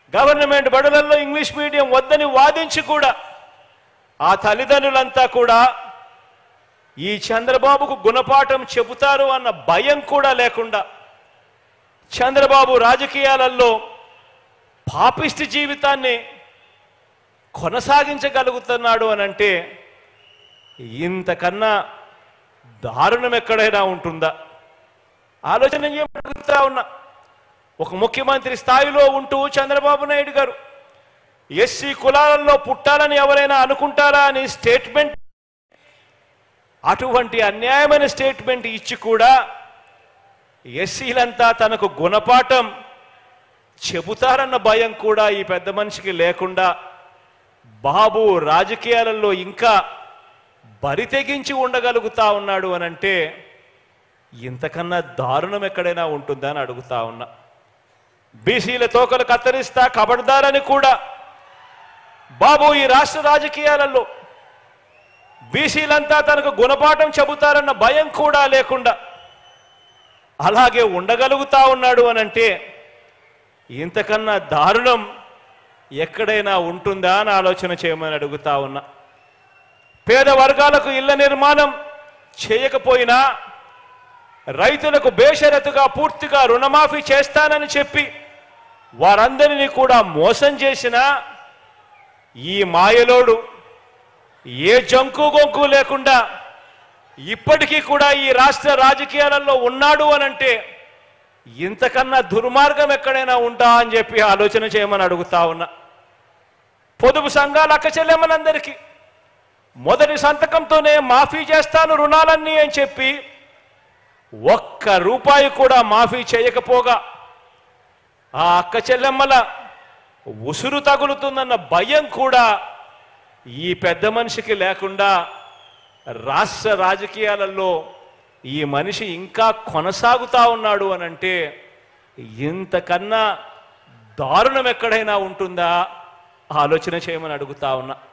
government బడులలో English medium వద్దని వాదించి కూడా ఆ తల్లిదండ్రులంతా కూడా ఈ చంద్రబాబుకు గుణపాఠం చెబుతారు అన్న భయం కూడా లేకుండా చంద్రబాబు రాజకీయాలలో పాపిష్టి జీవితాన్ని కొనసాగించగలుగుతున్నాడు అని అంటే ఇంతకన్నా దారుణం ఎక్కడైనా ఉంటుందా ఆలోచన చేయమడుగుతా ఉన్నా ఒక ముఖ్యమంత్రి స్థాయిలో ఉంటూ చంద్రబాబు నాయుడు గారు ఎస్సీ కులాలలో పుట్టాలని ఎవరైనా అనుకుంటారా అని స్టేట్మెంట్ అటువంటి అన్యాయమైన స్టేట్మెంట్ ఇచ్చి కూడా ఎస్సీలంతా తనకు గుణపాఠం చెబుతారన్న భయం కూడా ఈ పెద్ద మనిషికి లేకుండా బాబు రాజకీయాలలో ఇంకా బరి తెగించి ఉండగలుగుతా ఉన్నాడు అని అంటే ఇంతకన్నా దారుణం ఎక్కడైనా ఉంటుందా అని అడుగుతా ఉన్నా బీసీల తోకలు కత్తిరిస్తా కబడ్దారని కూడా బాబు ఈ రాష్ట్ర రాజకీయాలలో బీసీలంతా తనకు గుణపాఠం చెబుతారన్న భయం కూడా లేకుండా అలాగే ఉండగలుగుతా ఉన్నాడు అని అంటే ఇంతకన్నా దారుణం ఎక్కడైనా ఉంటుందా అని ఆలోచన చేయమని అడుగుతా ఉన్నా పేద వర్గాలకు ఇళ్ల నిర్మాణం చేయకపోయినా రైతులకు బేషరతుగా పూర్తిగా రుణమాఫీ చేస్తానని చెప్పి వారందరినీ కూడా మోసం చేసిన ఈ మాయలోడు ఏ జంకు గొంకు లేకుండా ఇప్పటికీ కూడా ఈ రాష్ట్ర రాజకీయాలలో ఉన్నాడు అనంటే ఇంతకన్నా దుర్మార్గం ఎక్కడైనా ఉంటా అని చెప్పి ఆలోచన చేయమని అడుగుతా ఉన్నా పొదుపు సంఘాల అక్క చెల్లెమ్మలందరికీ మొదటి సంతకంతోనే మాఫీ చేస్తాను రుణాలన్నీ అని చెప్పి ఒక్క రూపాయి కూడా మాఫీ చేయకపోగా ఆ అక్క చెల్లెమ్మల ఉసురు తగులుతుందన్న భయం కూడా ఈ పెద్ద మనిషికి లేకుండా రాష్ట్ర రాజకీయాలలో ఈ మనిషి ఇంకా కొనసాగుతా ఉన్నాడు అని అంటే ఇంతకన్నా దారుణం ఎక్కడైనా ఉంటుందా ఆలోచన చేయమని అడుగుతా ఉన్నా